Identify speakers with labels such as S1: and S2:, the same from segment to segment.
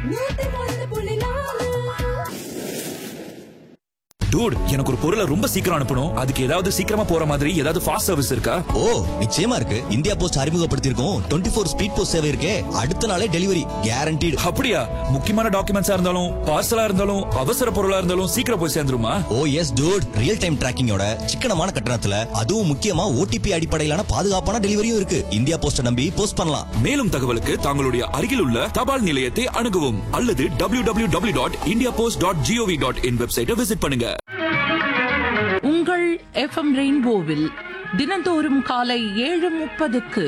S1: நூத்தி ஒன்று புள்ளி நாலு
S2: டூட் எனக்கு ஒரு பொருளை ரொம்ப சீக்கிரம் அனுப்பணும் அதுக்கு ஏதாவது சீக்கிரமா போற மாதிரி ஏதாவது ஃபாஸ்ட் சர்வீஸ் இருக்கா
S3: ஓ நிச்சயமா இருக்கு இந்தியா போஸ்ட் அறிமுகப்படுத்தியிருக்கோம் டுவெண்ட்டி ஃபோர் ஸ்பீட் போஸ்ட் சேவை இருக்கே அடுத்த நாளே டெலிவரி கேரண்டீடு
S2: அப்படியா முக்கியமான டாக்குமெண்ட்ஸா இருந்தாலும் பார்சலா இருந்தாலும் அவசர பொருளா இருந்தாலும் சீக்கிரம் போய் சேர்ந்துருமா
S3: oh yes dude real time டிராக்கிங்கோட சிக்கனமான கட்டணத்துல அதுவும் முக்கியமா ஓடிபி அடிப்படையிலான பாதுகாப்பான டெலிவரியும் இருக்கு இந்தியா போஸ்ட நம்பி போஸ்ட் பண்ணலாம்
S2: மேலும் தகவலுக்கு தங்களுடைய அருகில் உள்ள தபால் நிலையத்தை அணுகவும் அல்லது W W W dot India post dot GOV dot in வெப்சைட்டை விசிட் பண்ணுங்க
S4: உங்கள் எஃப்எம் ரெயின்போவில் தினந்தோறும் காலை ஏழு முப்பதுக்கு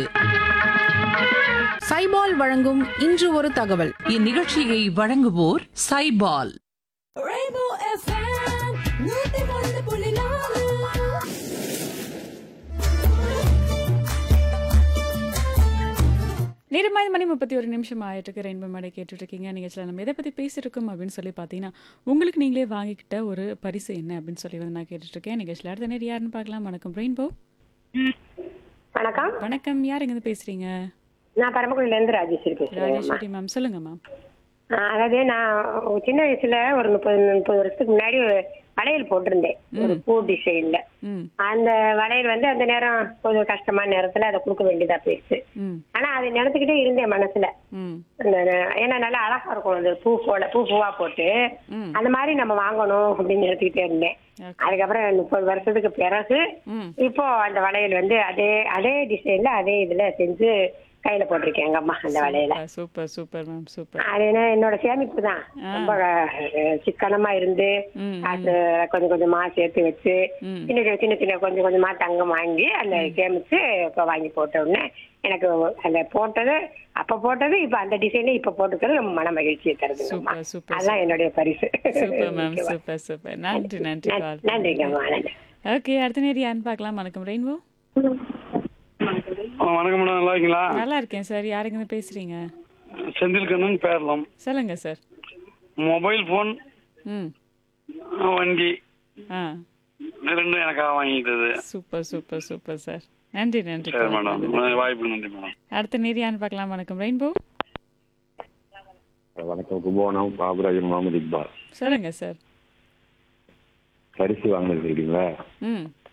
S5: சைபால் வழங்கும் இன்று ஒரு தகவல்
S4: இந்நிகழ்ச்சியை வழங்குவோர் சைபால்
S1: Rainbow FM நூத்தி ஒன்று புள்ளி நாலு
S6: நேரமாய் மணி முப்பத்தி ஒரு நிமிஷம் ஆயிட்டு இருக்கு ரெயின்போ மேடை கேட்டுட்டு இருக்கீங்க நிகழ்ச்சியில் நம்ம எதை பற்றி பேசியிருக்கோம் அப்படின்னு சொல்லி பார்த்தீங்கன்னா உங்களுக்கு நீங்களே வாங்கிக்கிட்ட ஒரு பரிசு என்ன அப்படின்னு சொல்லி வந்து நான் கேட்டுட்டு இருக்கேன் நிகழ்ச்சியில் அடுத்த நேரம் யாருன்னு பார்க்கலாம் வணக்கம் ரெயின்போ
S7: வணக்கம்
S6: வணக்கம் யார் எங்கேருந்து பேசுறீங்க
S7: நான் பரமக்குடியில இருந்து ராஜேஸ்வரி பேசுறேன்
S6: ராஜேஸ்வரி மேம் சொல்லுங்க மேம்
S7: ஆஹ் அதாவது நான் சின்ன வயசுல ஒரு முப்பது முப்பது வருஷத்துக்கு முன்னாடி ஒரு வளையல் போட்டிருந்தேன் ஒரு பூ டிசைன்ல
S6: ம்
S7: அந்த வளையல் வந்து அந்த நேரம் கொஞ்சம் கஷ்டமான நேரத்துல அதை கொடுக்க வேண்டியதா போயிடுச்சு
S6: ம்
S7: ஆனா அதை நினைச்சுக்கிட்டே இருந்தேன் மனசுல
S6: ம்
S7: அந்த ஏன்னா நல்லா அழகா இருக்கும் அந்த பூ போல பூ பூவா போட்டு
S6: ம்.
S7: அந்த மாதிரி நம்ம வாங்கணும் அப்படின்னு நினைச்சுக்கிட்டே இருந்தேன்
S6: Okay.
S7: அதுக்கப்புறம் முப்பது வருஷத்துக்கு பிறகு
S6: ம்.
S7: இப்போ அந்த வளையல் வந்து அதே அதே டிசைன்ல அதே இதுல செஞ்சு கையில போட்டிருக்கேன் எங்க அம்மா அந்த வளையல
S6: சூப்பர் சூப்பர் மேம் சூப்பர்
S7: அது என்ன என்னோட சேமிப்பு தான்
S6: ஆ.
S7: ரொம்ப அஹ், சிக்கனமா இருந்து
S6: ம்,
S7: காசு கொஞ்சம் கொஞ்சமா சேர்த்து வச்சு
S6: ம்.
S7: சின்ன சின்ன சின்ன சின்ன கொஞ்சம் கொஞ்சமா தங்கம் வாங்கி அந்த சேமிச்சு இப்ப வாங்கி போட்ட உடனே எனக்கு அந்த போட்டது அப்ப போட்டது இப்ப அந்த டிசைன்ல இப்ப போட்டுக்கிறது ரொம்ப மன மகிழ்ச்சியை தருதுங்கம்மா
S6: சூப்பர், சூப்பர்,
S7: அதான் என்னுடைய பரிசு
S6: சூப்பர் மேம் சூப்பர் சூப்பர் நன்றி நன்றி
S7: நன்றி-
S6: கால்
S7: நன்றிங்கம்மா நன்றி
S6: ஓகே அடுத்த நேரம் யாருன்னு பார்க்கலாம் வணக்கம் ரெயின்போ
S8: ஆ, வணக்கம் மேடம் நல்லா இருக்கீங்களா
S6: நல்லா இருக்கேன் சார் யார் எங்கேருந்து பேசுறீங்க
S8: செந்தில் கண்ணன் பேரலாம்
S6: சொல்லுங்க சார்
S8: மொபைல் ஃபோன்
S6: ம்
S8: வண்டி
S6: ஆ
S8: ரெண்டும் எனக்காக வாங்கிட்டது
S6: சூப்பர் சூப்பர் சூப்பர் சார் நன்றி நன்றி
S8: சரி
S6: call
S8: மேடம்
S6: பண்ணதுக்கு.
S8: வாய்ப்பு நன்றி மேடம்
S6: அடுத்த நேரியான்னு பார்க்கலாம் வணக்கம் ரெயின்போ
S9: வணக்கம் கும்போணம் பாபுராஜன் முகமது இக்பால்
S6: சொல்லுங்க சார்
S9: பரிசு வாங்கினது இருக்கீங்களா
S6: ம்